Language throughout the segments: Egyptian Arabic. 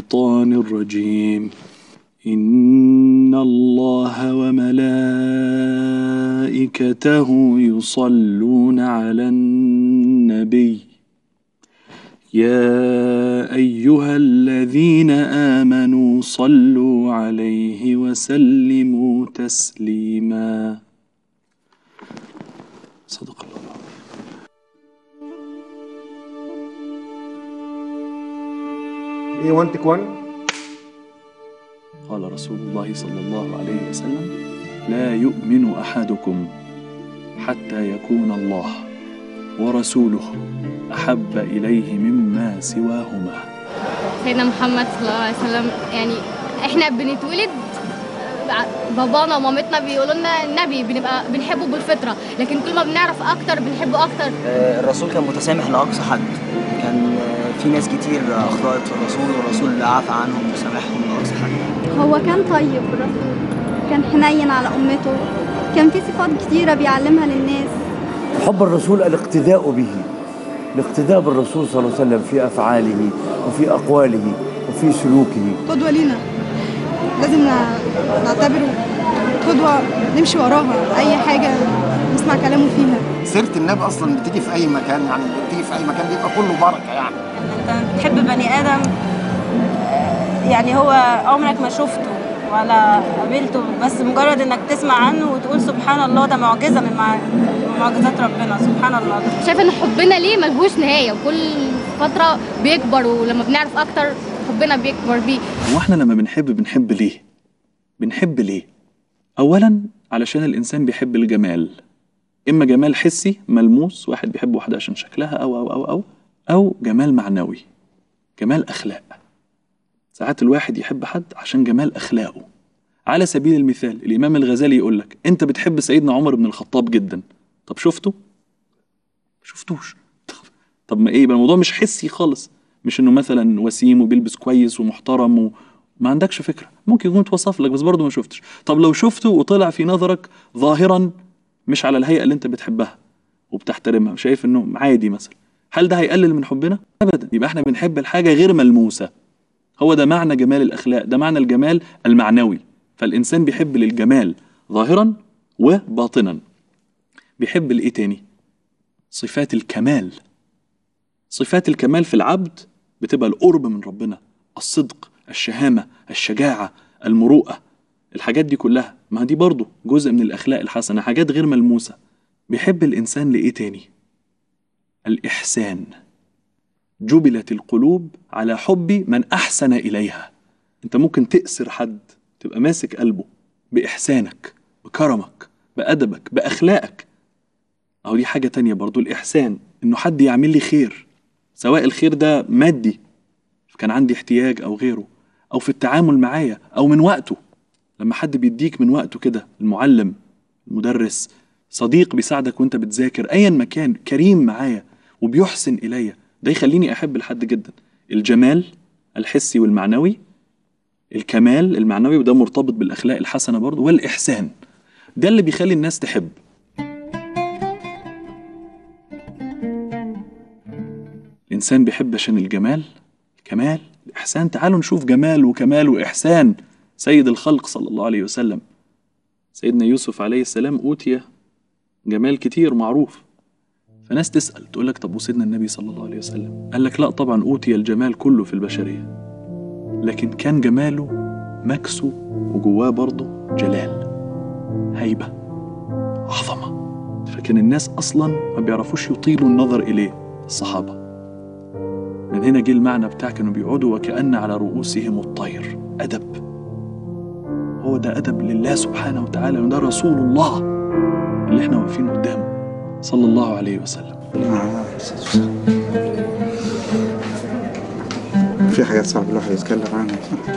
الشيطان الرجيم إن الله وملائكته يصلون على النبي يا أيها الذين آمنوا صلوا عليه وسلموا تسليما صدق الله العظيم ايه 1 تك 1 قال رسول الله صلى الله عليه وسلم لا يؤمن احدكم حتى يكون الله ورسوله احب اليه مما سواهما سيدنا محمد صلى الله عليه وسلم يعني احنا بنتولد بابانا ومامتنا بيقولوا لنا النبي بنبقى بنحبه بالفطره لكن كل ما بنعرف اكتر بنحبه اكتر آه، الرسول كان متسامح لأقصى حد كان آه، في ناس كتير أخطأت في الرسول والرسول عفى عنهم وسامحهم لأقصى حد هو كان طيب الرسول كان حنين على أمته كان في صفات كتيرة بيعلمها للناس حب الرسول الاقتداء به الاقتداء بالرسول صلى الله عليه وسلم في أفعاله وفي أقواله وفي سلوكه قدوة لينا لازم ن- نعتبره قدوة نمشي وراها أي حاجة نسمع كلامه فيها سيره النبي اصلا بتيجي في اي مكان يعني بتيجي في اي مكان بيبقى كله بركه يعني انت بتحب بني ادم آه، يعني هو عمرك ما شفته ولا قابلته بس مجرد انك تسمع عنه وتقول سبحان الله ده معجزه من مع- من معجزات ربنا سبحان الله شايفه ان حبنا ليه ملهوش نهايه وكل فتره بيكبر ولما بنعرف اكتر حبنا بيكبر بيه هو احنا لما بنحب بنحب ليه بنحب ليه اولا علشان الانسان بيحب الجمال اما جمال حسي ملموس واحد بيحب واحده عشان شكلها او او او او او جمال معنوي جمال اخلاق ساعات الواحد يحب حد عشان جمال اخلاقه على سبيل المثال الامام الغزالي يقول لك انت بتحب سيدنا عمر بن الخطاب جدا طب شفته شفتوش طب, طب ما ايه يبقى الموضوع مش حسي خالص مش انه مثلا وسيم وبيلبس كويس ومحترم و... ما عندكش فكره ممكن يكون اتوصف لك بس برضه ما شفتش طب لو شفته وطلع في نظرك ظاهرا مش على الهيئه اللي انت بتحبها وبتحترمها شايف انه عادي مثلا هل ده هيقلل من حبنا ابدا يبقى احنا بنحب الحاجه غير ملموسه هو ده معنى جمال الاخلاق ده معنى الجمال المعنوي فالانسان بيحب للجمال ظاهرا وباطنا بيحب الايه تاني صفات الكمال صفات الكمال في العبد بتبقى القرب من ربنا الصدق الشهامة الشجاعة المروءة الحاجات دي كلها ما دي برضو جزء من الأخلاق الحسنة حاجات غير ملموسة بيحب الإنسان لإيه تاني الإحسان جبلت القلوب على حب من أحسن إليها أنت ممكن تأسر حد تبقى ماسك قلبه بإحسانك بكرمك بأدبك بأخلاقك أو دي حاجة تانية برضو الإحسان إنه حد يعمل لي خير سواء الخير ده مادي كان عندي احتياج أو غيره أو في التعامل معايا أو من وقته لما حد بيديك من وقته كده المعلم المدرس صديق بيساعدك وانت بتذاكر ايا مكان كريم معايا وبيحسن الي ده يخليني احب الحد جدا الجمال الحسي والمعنوي الكمال المعنوي وده مرتبط بالاخلاق الحسنه برضه والاحسان ده اللي بيخلي الناس تحب الانسان بيحب عشان الجمال الكمال الاحسان تعالوا نشوف جمال وكمال واحسان سيد الخلق صلى الله عليه وسلم سيدنا يوسف عليه السلام اوتي جمال كتير معروف فناس تسال تقول لك طب وسيدنا النبي صلى الله عليه وسلم قال لك لا طبعا اوتي الجمال كله في البشريه لكن كان جماله مكسو وجواه برضه جلال هيبه عظمه فكان الناس اصلا ما بيعرفوش يطيلوا النظر اليه الصحابه من هنا جه المعنى بتاع كانوا بيقعدوا وكأن على رؤوسهم الطير أدب هو ده أدب لله سبحانه وتعالى وده رسول الله اللي احنا واقفين قدامه صلى الله عليه وسلم في حاجات صعب الواحد يتكلم عنها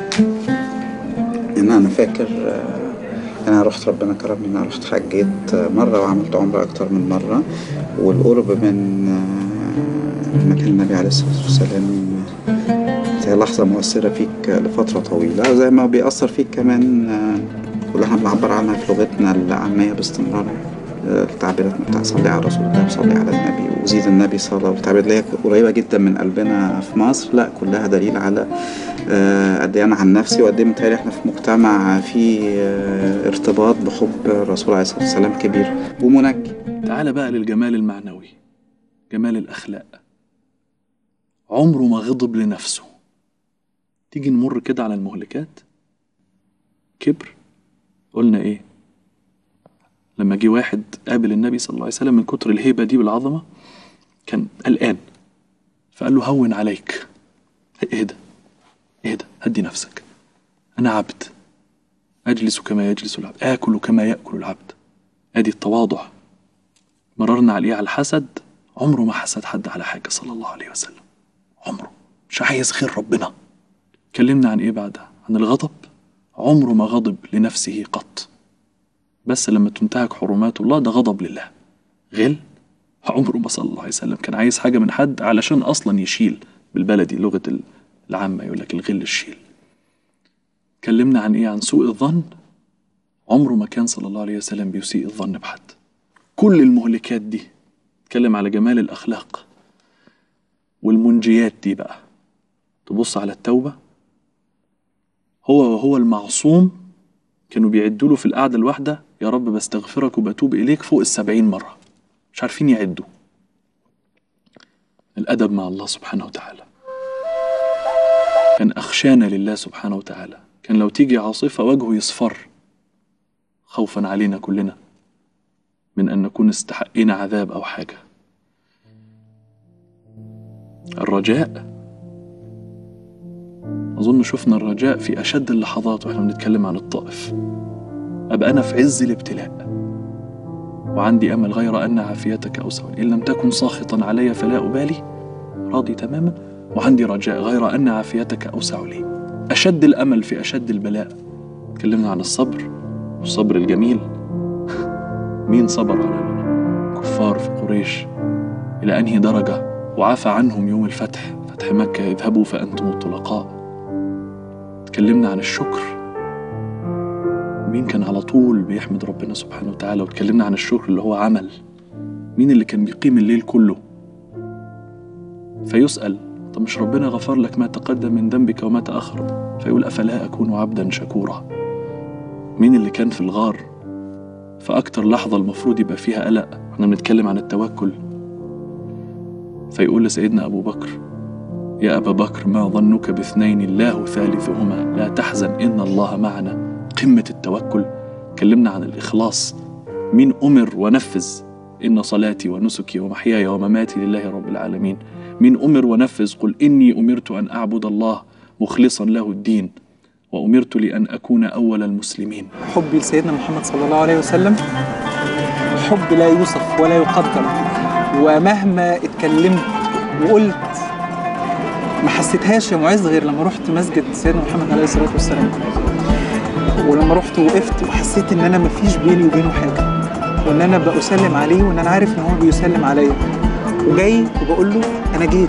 ان انا فاكر آه، انا رحت ربنا كرمني ان انا رحت حجيت آه، مره وعملت عمره اكتر من مره والقرب من آه، مكان النبي عليه الصلاه والسلام آه، هي لحظه مؤثره فيك لفتره طويله زي ما بيأثر فيك كمان آه، واللي احنا بنعبر عنها في لغتنا العاميه باستمرار آه، التعبيرات بتاع صلي على رسول الله صلي على النبي وزيد النبي صلاة والتعبيرات اللي هي قريبة جدا من قلبنا في مصر لا كلها دليل على آه، قد ايه انا عن نفسي وقد ايه متهيألي احنا في مجتمع فيه آه، ارتباط بحب الرسول عليه الصلاة والسلام كبير ومنجي تعال بقى للجمال المعنوي جمال الأخلاق عمره ما غضب لنفسه تيجي نمر كده على المهلكات كبر قلنا ايه لما جه واحد قابل النبي صلى الله عليه وسلم من كتر الهيبة دي والعظمة كان قلقان فقال له هون عليك اهدى اهدى هدي نفسك أنا عبد أجلس كما يجلس العبد آكل كما يأكل العبد أدي التواضع مررنا عليه على الحسد عمره ما حسد حد على حاجة صلى الله عليه وسلم عمره مش عايز خير ربنا اتكلمنا عن ايه بعدها عن الغضب عمره ما غضب لنفسه قط بس لما تنتهك حرمات الله ده غضب لله غل عمره ما صلى الله عليه وسلم كان عايز حاجة من حد علشان أصلا يشيل بالبلدي لغة العامة يقول لك الغل الشيل اتكلمنا عن ايه عن سوء الظن عمره ما كان صلى الله عليه وسلم بيسيء الظن بحد كل المهلكات دي اتكلم على جمال الأخلاق والمنجيات دي بقى تبص على التوبة هو وهو المعصوم كانوا بيعدوا له في القعدة الواحدة يا رب بستغفرك وبتوب إليك فوق السبعين مرة مش عارفين يعدوا الأدب مع الله سبحانه وتعالى كان أخشانا لله سبحانه وتعالى كان لو تيجي عاصفة وجهه يصفر خوفا علينا كلنا من أن نكون استحقينا عذاب أو حاجة الرجاء أظن شفنا الرجاء في أشد اللحظات وإحنا بنتكلم عن الطائف أبقى أنا في عز الابتلاء وعندي أمل غير أن عافيتك أوسع إن لم تكن ساخطا علي فلا أبالي راضي تماما وعندي رجاء غير أن عافيتك أوسع لي أشد الأمل في أشد البلاء تكلمنا عن الصبر والصبر الجميل مين صبر على الكفار في قريش إلى أنهي درجة وعفى عنهم يوم الفتح فتح مكة اذهبوا فأنتم الطلقاء تكلمنا عن الشكر مين كان على طول بيحمد ربنا سبحانه وتعالى وتكلمنا عن الشكر اللي هو عمل مين اللي كان بيقيم الليل كله فيسأل طب مش ربنا غفر لك ما تقدم من ذنبك وما تأخر فيقول أفلا أكون عبدا شكورا مين اللي كان في الغار فأكتر لحظة المفروض يبقى فيها قلق احنا بنتكلم عن التوكل فيقول لسيدنا أبو بكر يا أبا بكر ما ظنك باثنين الله ثالثهما لا تحزن إن الله معنا قمة التوكل كلمنا عن الإخلاص مين أمر ونفذ إن صلاتي ونسكي ومحياي ومماتي لله رب العالمين مين أمر ونفذ قل إني أمرت أن أعبد الله مخلصا له الدين وأمرت لأن أكون أول المسلمين حبي لسيدنا محمد صلى الله عليه وسلم حب لا يوصف ولا يقدر ومهما اتكلمت وقلت ما حسيتهاش يا معز غير لما رحت مسجد سيدنا محمد عليه الصلاه والسلام ولما رحت وقفت وحسيت ان انا ما فيش بيني وبينه حاجه وان انا بسلم عليه وان انا عارف ان هو بيسلم عليا وجاي وبقول له انا جيت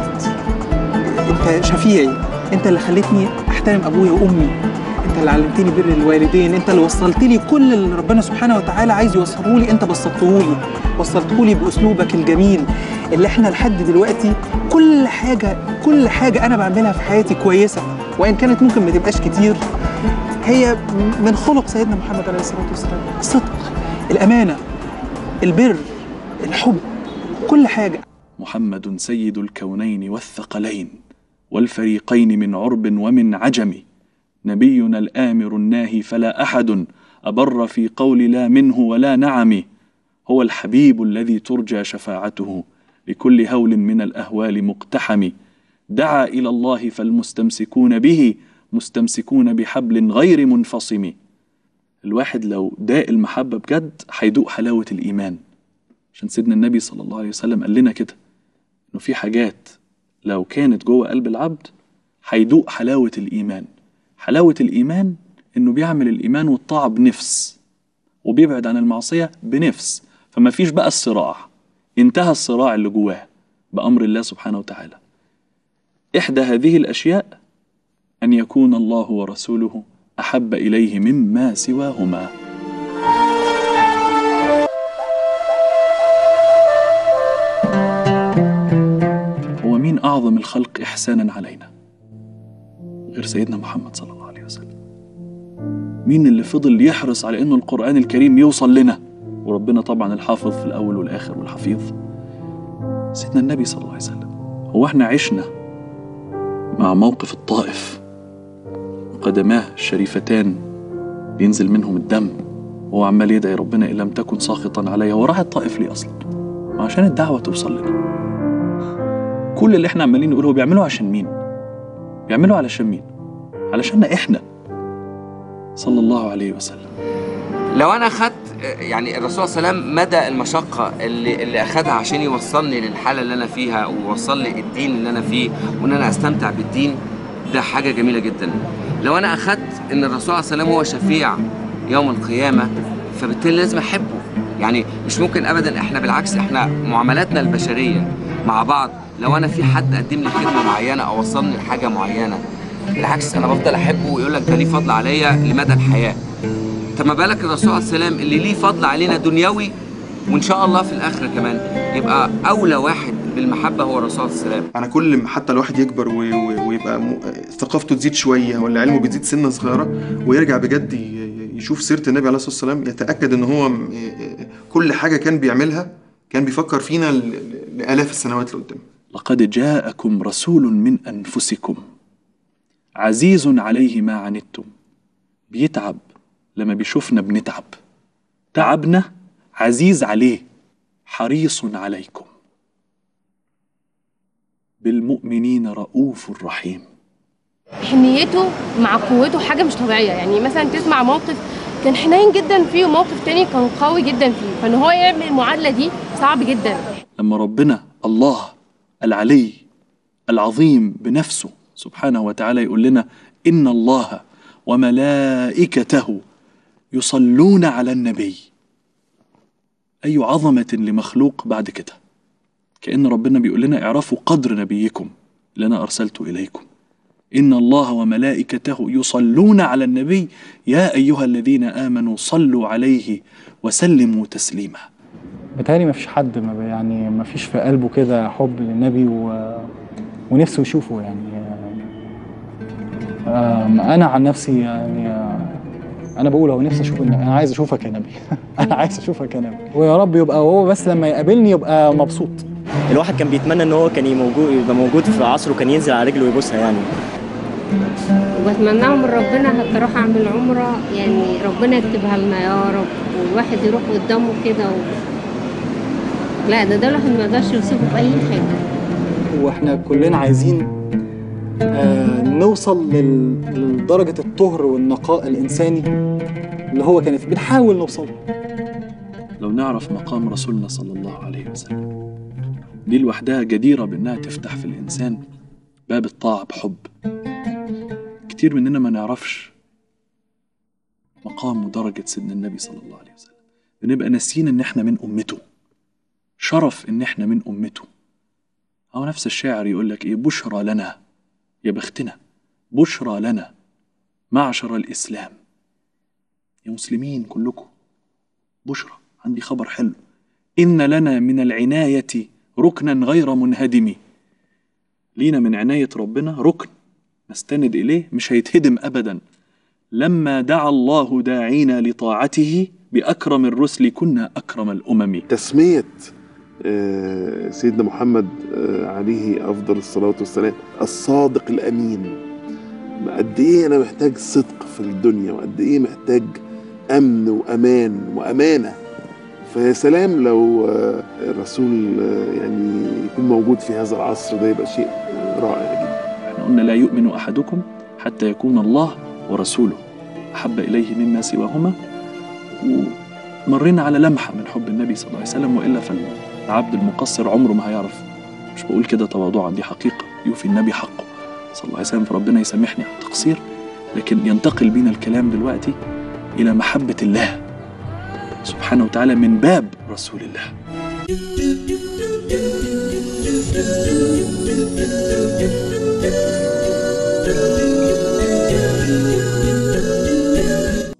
انت شفيعي انت اللي خلتني احترم ابويا وامي انت اللي علمتني بر الوالدين انت اللي وصلت لي كل اللي ربنا سبحانه وتعالى عايز يوصله لي انت بسطته لي وصلته لي باسلوبك الجميل اللي احنا لحد دلوقتي كل حاجه كل حاجه انا بعملها في حياتي كويسه وان كانت ممكن ما تبقاش كتير هي من خلق سيدنا محمد عليه الصلاه والسلام الصدق الامانه البر الحب كل حاجه محمد سيد الكونين والثقلين والفريقين من عرب ومن عجم نبينا الآمر الناهي فلا أحد أبر في قول لا منه ولا نعم هو الحبيب الذي ترجى شفاعته لكل هول من الأهوال مقتحم دعا إلى الله فالمستمسكون به مستمسكون بحبل غير منفصم الواحد لو داق المحبة بجد هيدوق حلاوة الإيمان عشان سيدنا النبي صلى الله عليه وسلم قال لنا كده إنه في حاجات لو كانت جوه قلب العبد هيدوق حلاوة الإيمان حلاوة الإيمان إنه بيعمل الإيمان والطاعة بنفس وبيبعد عن المعصية بنفس فما فيش بقى الصراع انتهى الصراع اللي جواه بأمر الله سبحانه وتعالى إحدى هذه الأشياء أن يكون الله ورسوله أحب إليه مما سواهما أعظم الخلق إحسانا علينا غير سيدنا محمد صلى الله عليه وسلم مين اللي فضل يحرص على إنه القرآن الكريم يوصل لنا وربنا طبعا الحافظ في الأول والآخر والحفيظ سيدنا النبي صلى الله عليه وسلم هو احنا عشنا مع موقف الطائف وقدماه الشريفتان بينزل منهم الدم وهو عمال يدعي ربنا إن لم تكن ساخطا علي هو راح الطائف ليه أصلا؟ ما عشان الدعوة توصل لنا كل اللي احنا عمالين نقوله بيعملوا عشان مين؟ بيعملوا علشان مين؟ علشاننا احنا صلى الله عليه وسلم لو انا اخدت يعني الرسول صلى الله عليه وسلم مدى المشقه اللي اللي اخدها عشان يوصلني للحاله اللي انا فيها ويوصل لي الدين اللي انا فيه وان انا استمتع بالدين ده حاجه جميله جدا لو انا اخدت ان الرسول صلى الله عليه وسلم هو شفيع يوم القيامه فبالتالي لازم احبه يعني مش ممكن ابدا احنا بالعكس احنا معاملاتنا البشريه مع بعض لو انا في حد قدم لي خدمه معينه او وصلني لحاجه معينه بالعكس انا بفضل احبه ويقول لك ده ليه فضل عليا لمدى الحياه طب ما بالك الرسول عليه السلام اللي ليه فضل علينا دنيوي وان شاء الله في الاخره كمان يبقى اولى واحد بالمحبه هو الرسول عليه السلام انا كل ما حتى الواحد يكبر و- و- ويبقى م- ثقافته تزيد شويه ولا علمه بيزيد سنه صغيره ويرجع بجد ي- ي- يشوف سيره النبي عليه الصلاه والسلام يتاكد ان هو م- كل حاجه كان بيعملها كان بيفكر فينا ل- ل- لالاف السنوات اللي قدام لقد جاءكم رسول من أنفسكم عزيز عليه ما عنتم بيتعب لما بيشوفنا بنتعب تعبنا عزيز عليه حريص عليكم بالمؤمنين رؤوف رحيم حنيته مع قوته حاجه مش طبيعيه يعني مثلا تسمع موقف كان حنين جدا فيه وموقف تاني كان قوي جدا فيه فان هو يعمل المعادله دي صعب جدا لما ربنا الله العلي العظيم بنفسه سبحانه وتعالى يقول لنا إن الله وملائكته يصلون على النبي أي عظمة لمخلوق بعد كده كأن ربنا بيقول لنا اعرفوا قدر نبيكم اللي أنا أرسلته إليكم إن الله وملائكته يصلون على النبي يا أيها الذين آمنوا صلوا عليه وسلموا تسليما بتهيألي مفيش حد ما بي- يعني مفيش في قلبه كده حب للنبي و... ونفسه يشوفه يعني آم، انا عن نفسي يعني آه، انا بقول هو نفسي اشوف النبي انا عايز اشوفك يا نبي انا عايز اشوفك يا نبي ويا رب يبقى هو بس لما يقابلني يبقى مبسوط الواحد كان بيتمنى ان هو كان موجود يبقى موجود في عصره كان ينزل على رجله ويبوسها يعني وبتمناها من ربنا حتى اروح اعمل عمره يعني ربنا يكتبها لنا يا رب والواحد يروح قدامه كده و... لا ده ده الواحد ما يقدرش يوصفه باي حاجه واحنا كلنا عايزين آه نوصل لل- لدرجة الطهر والنقاء الإنساني اللي هو كانت بنحاول نوصل لو نعرف مقام رسولنا صلى الله عليه وسلم دي لوحدها جديرة بإنها تفتح في الإنسان باب الطاعة بحب كتير مننا ما نعرفش مقام ودرجة سيدنا النبي صلى الله عليه وسلم بنبقى ناسيين إن إحنا من أمته شرف إن إحنا من أمته أو نفس الشاعر يقول لك إيه بشرى لنا يا بختنا بشرى لنا معشر الإسلام يا مسلمين كلكم بشرى عندي خبر حلو إن لنا من العناية ركنا غير منهدم لينا من عناية ربنا ركن نستند إليه مش هيتهدم أبدا لما دعا الله داعينا لطاعته بأكرم الرسل كنا أكرم الأمم تسمية آه، سيدنا محمد آه، عليه أفضل الصلاة والسلام الصادق الأمين قد إيه أنا محتاج صدق في الدنيا وقد إيه محتاج أمن وأمان وأمانة فيا سلام لو آه، الرسول آه، يعني يكون موجود في هذا العصر ده يبقى شيء رائع جدا احنا قلنا لا يؤمن أحدكم حتى يكون الله ورسوله أحب إليه مما سواهما ومرينا على لمحة من حب النبي صلى الله عليه وسلم وإلا فالعبد المقصر عمره ما هيعرف مش بقول كده تواضعا دي حقيقة يوفي النبي حقه صلى الله عليه وسلم فربنا يسامحني على التقصير لكن ينتقل بينا الكلام دلوقتي إلى محبة الله سبحانه وتعالى من باب رسول الله Thank you.